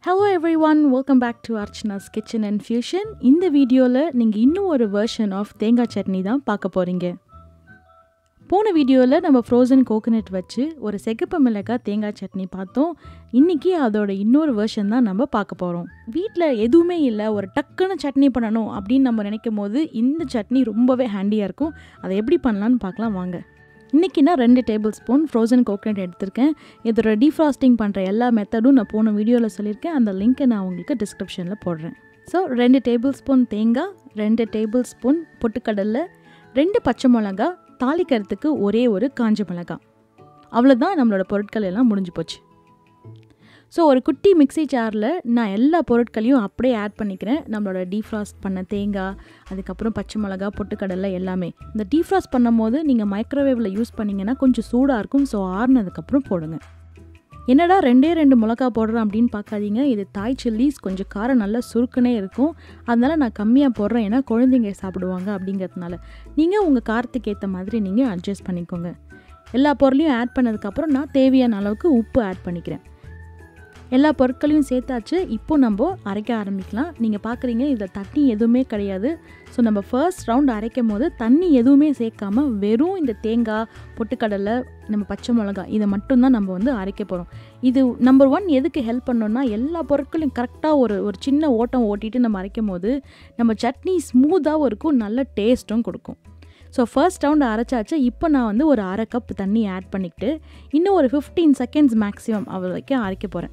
hello everyone welcome back to Archana's kitchen and fusion இந்த வீடியோவில் நீங்கள் இன்னும் ஒரு வெர்ஷன் ஆஃப் தேங்காய் சட்னி தான் பார்க்க போகிறீங்க போன வீடியோவில் நம்ம ஃப்ரோசன் கோகனட் வச்சு ஒரு செகப்பு மிளகாய் தேங்காய் சட்னி பார்த்தோம் இன்றைக்கி அதோட இன்னொரு வெர்ஷன் தான் நம்ம பார்க்க போகிறோம் வீட்டில் எதுவுமே இல்லை ஒரு டக்குன்னு சட்னி பண்ணணும் அப்படின்னு நம்ம நினைக்கும் போது இந்த சட்னி ரொம்பவே ஹேண்டியாக இருக்கும் அதை எப்படி பண்ணலான்னு பார்க்கலாம் வாங்க இன்றைக்கி நான் ரெண்டு டேபிள் ஸ்பூன் ஃப்ரோசன் கோகனட் எடுத்திருக்கேன் இதோட டீஃப்ராஸ்டிங் பண்ணுற எல்லா மெத்தடும் நான் போன வீடியோவில் சொல்லியிருக்கேன் அந்த லிங்க்கை நான் உங்களுக்கு டிஸ்கிரிப்ஷனில் போடுறேன் ஸோ ரெண்டு டேபிள் ஸ்பூன் தேங்காய் ரெண்டு டேபிள் ஸ்பூன் பொட்டுக்கடலை ரெண்டு பச்சை மிளகா தாளிக்கிறதுக்கு ஒரே ஒரு காஞ்ச மிளகா அவ்வளோதான் நம்மளோட பொருட்கள் எல்லாம் முடிஞ்சு போச்சு ஸோ ஒரு குட்டி மிக்ஸி ஜாரில் நான் எல்லா பொருட்களையும் அப்படியே ஆட் பண்ணிக்கிறேன் நம்மளோட டீஃப்ராஸ்ட் பண்ண தேங்காய் அதுக்கப்புறம் பச்சை மிளகா பொட்டுக்கடலை எல்லாமே இந்த டீஃப்ராஸ்ட் பண்ணும் போது நீங்கள் மைக்ரோவேவில் யூஸ் பண்ணிங்கன்னா கொஞ்சம் சூடாக இருக்கும் ஸோ ஆறுனதுக்கப்புறம் போடுங்க என்னடா ரெண்டே ரெண்டு மிளகா போடுறேன் அப்படின்னு பார்க்காதீங்க இது தாய் சில்லிஸ் கொஞ்சம் காரம் நல்லா சுருக்குனே இருக்கும் அதனால் நான் கம்மியாக போடுறேன் ஏன்னா குழந்தைங்க சாப்பிடுவாங்க அப்படிங்கிறதுனால நீங்கள் உங்கள் காரத்துக்கு ஏற்ற மாதிரி நீங்கள் அட்ஜஸ்ட் பண்ணிக்கோங்க எல்லா பொருளையும் ஆட் பண்ணதுக்கப்புறம் நான் தேவையான அளவுக்கு உப்பு ஆட் பண்ணிக்கிறேன் எல்லா பொருட்களையும் சேர்த்தாச்சு இப்போ நம்ம அரைக்க ஆரம்பிக்கலாம் நீங்கள் பார்க்குறீங்க இதில் தண்ணி எதுவுமே கிடையாது ஸோ நம்ம ஃபர்ஸ்ட் ரவுண்ட் அரைக்கும் போது தண்ணி எதுவுமே சேர்க்காம வெறும் இந்த தேங்காய் பொட்டுக்கடலை நம்ம பச்சை மிளகா இதை மட்டும்தான் நம்ம வந்து அரைக்க போகிறோம் இது நம்பர் ஒன் எதுக்கு ஹெல்ப் பண்ணோன்னா எல்லா பொருட்களையும் கரெக்டாக ஒரு ஒரு சின்ன ஓட்டம் ஓட்டிட்டு நம்ம அரைக்கும் போது நம்ம சட்னி ஸ்மூத்தாகவும் இருக்கும் நல்ல டேஸ்ட்டும் கொடுக்கும் ஸோ ஃபர்ஸ்ட் ரவுண்ட் அரைச்சாச்சு இப்போ நான் வந்து ஒரு அரை கப் தண்ணி ஆட் பண்ணிக்கிட்டு இன்னும் ஒரு ஃபிஃப்டீன் செகண்ட்ஸ் மேக்ஸிமம் அவள் வரைக்கும் அரைக்க போகிறேன்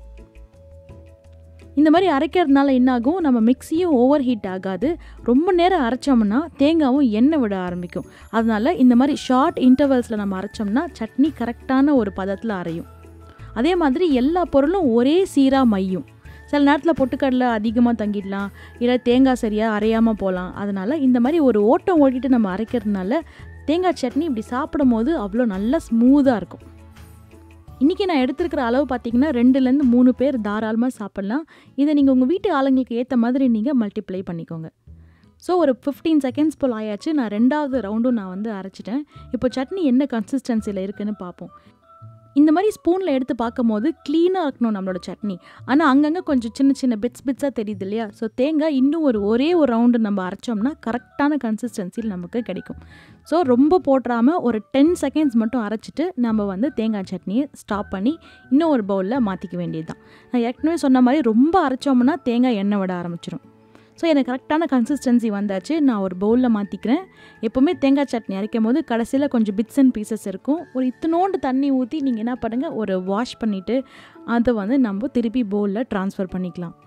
இந்த மாதிரி அரைக்கிறதுனால என்னாகும் நம்ம மிக்சியும் ஓவர் ஹீட் ஆகாது ரொம்ப நேரம் அரைச்சோம்னா தேங்காவும் எண்ணெய் விட ஆரம்பிக்கும் அதனால இந்த மாதிரி ஷார்ட் இன்டர்வல்ஸில் நம்ம அரைச்சோம்னா சட்னி கரெக்டான ஒரு பதத்தில் அரையும் அதே மாதிரி எல்லா பொருளும் ஒரே சீராக மையும் சில நேரத்தில் பொட்டுக்கடலை அதிகமாக தங்கிடலாம் இல்லை தேங்காய் சரியாக அரையாமல் போகலாம் அதனால் இந்த மாதிரி ஒரு ஓட்டம் ஓட்டிட்டு நம்ம அரைக்கிறதுனால தேங்காய் சட்னி இப்படி சாப்பிடும் போது அவ்வளோ நல்லா ஸ்மூத்தாக இருக்கும் இன்றைக்கி நான் எடுத்துருக்கிற அளவு பார்த்தீங்கன்னா ரெண்டுலேருந்து மூணு பேர் தாராளமாக சாப்பிட்லாம் இதை நீங்கள் உங்கள் வீட்டு ஆளுங்களுக்கு ஏற்ற மாதிரி நீங்கள் மல்டிப்ளை பண்ணிக்கோங்க ஸோ ஒரு ஃபிஃப்டீன் செகண்ட்ஸ் போல் ஆயாச்சு நான் ரெண்டாவது ரவுண்டும் நான் வந்து அரைச்சிட்டேன் இப்போ சட்னி என்ன கன்சிஸ்டன்சியில் இருக்குதுன்னு பார்ப்போம் இந்த மாதிரி ஸ்பூனில் எடுத்து பார்க்கும் போது க்ளீனாக இருக்கணும் நம்மளோட சட்னி ஆனால் அங்கங்கே கொஞ்சம் சின்ன சின்ன பிட்ஸ் பிட்ஸாக தெரியுது இல்லையா ஸோ தேங்காய் இன்னும் ஒரு ஒரே ஒரு ரவுண்டு நம்ம அரைச்சோம்னா கரெக்டான கன்சிஸ்டன்சியில் நமக்கு கிடைக்கும் ஸோ ரொம்ப போட்டுறாமல் ஒரு டென் செகண்ட்ஸ் மட்டும் அரைச்சிட்டு நம்ம வந்து தேங்காய் சட்னியை ஸ்டாப் பண்ணி இன்னும் ஒரு பவுலில் மாற்றிக்க வேண்டியது தான் நான் ஏற்கனவே சொன்ன மாதிரி ரொம்ப அரைச்சோம்னா தேங்காய் எண்ணெய் விட ஆரம்பிச்சிடும் ஸோ எனக்கு கரெக்டான கன்சிஸ்டன்சி வந்தாச்சு நான் ஒரு பவுலில் மாற்றிக்கிறேன் எப்போவுமே தேங்காய் சட்னி அரைக்கும் போது கடைசியில் கொஞ்சம் பிட்ஸ் அண்ட் பீசஸ் இருக்கும் ஒரு இத்தனோண்டு தண்ணி ஊற்றி நீங்கள் என்ன பண்ணுங்கள் ஒரு வாஷ் பண்ணிவிட்டு அதை வந்து நம்ம திருப்பி பவுலில் ட்ரான்ஸ்ஃபர் பண்ணிக்கலாம்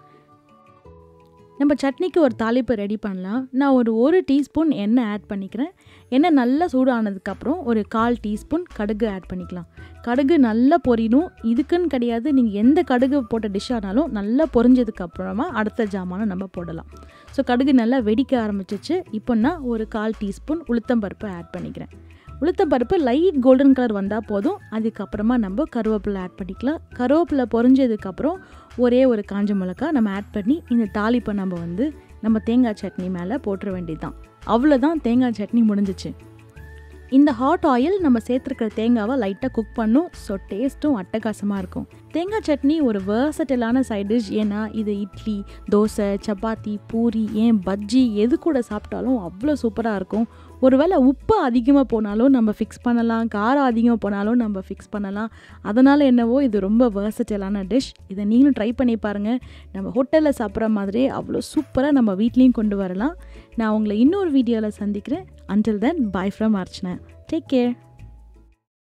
நம்ம சட்னிக்கு ஒரு தாளிப்பு ரெடி பண்ணலாம் நான் ஒரு ஒரு டீஸ்பூன் எண்ணெய் ஆட் பண்ணிக்கிறேன் எண்ணெய் நல்லா சூடானதுக்கப்புறம் ஒரு கால் டீஸ்பூன் கடுகு ஆட் பண்ணிக்கலாம் கடுகு நல்லா பொரியணும் இதுக்குன்னு கிடையாது நீங்கள் எந்த கடுகு போட்ட டிஷ் ஆனாலும் நல்லா பொரிஞ்சதுக்கப்புறமா அடுத்த ஜாமானை நம்ம போடலாம் ஸோ கடுகு நல்லா வெடிக்க ஆரம்பிச்சிச்சு இப்போ நான் ஒரு கால் டீஸ்பூன் உளுத்தம்பருப்பு ஆட் பண்ணிக்கிறேன் உளுத்தம்பருப்பு லைட் கோல்டன் கலர் வந்தால் போதும் அதுக்கப்புறமா நம்ம கருவேப்பிலை ஆட் பண்ணிக்கலாம் கருவேப்பிலை பொரிஞ்சதுக்கப்புறம் ஒரே ஒரு காஞ்ச மிளகா நம்ம ஆட் பண்ணி இந்த தாளிப்பை நம்ம வந்து நம்ம தேங்காய் சட்னி மேலே போட்டுற வேண்டியது தான் அவ்வளோதான் தேங்காய் சட்னி முடிஞ்சிச்சு இந்த ஹாட் ஆயில் நம்ம சேர்த்துருக்கிற தேங்காவை லைட்டாக குக் பண்ணும் ஸோ டேஸ்ட்டும் அட்டகாசமாக இருக்கும் தேங்காய் சட்னி ஒரு வேர்சட்டிலான சைட் டிஷ் ஏன்னா இது இட்லி தோசை சப்பாத்தி பூரி ஏன் பஜ்ஜி எது கூட சாப்பிட்டாலும் அவ்வளோ சூப்பராக இருக்கும் ஒருவேளை உப்பு அதிகமாக போனாலும் நம்ம ஃபிக்ஸ் பண்ணலாம் காரம் அதிகமாக போனாலும் நம்ம ஃபிக்ஸ் பண்ணலாம் அதனால் என்னவோ இது ரொம்ப வேர்சட்டிலான டிஷ் இதை நீங்களும் ட்ரை பண்ணி பாருங்கள் நம்ம ஹோட்டலில் சாப்பிட்ற மாதிரியே அவ்வளோ சூப்பராக நம்ம வீட்லேயும் கொண்டு வரலாம் நான் உங்களை இன்னொரு வீடியோவில் சந்திக்கிறேன் until then bye from Archana take care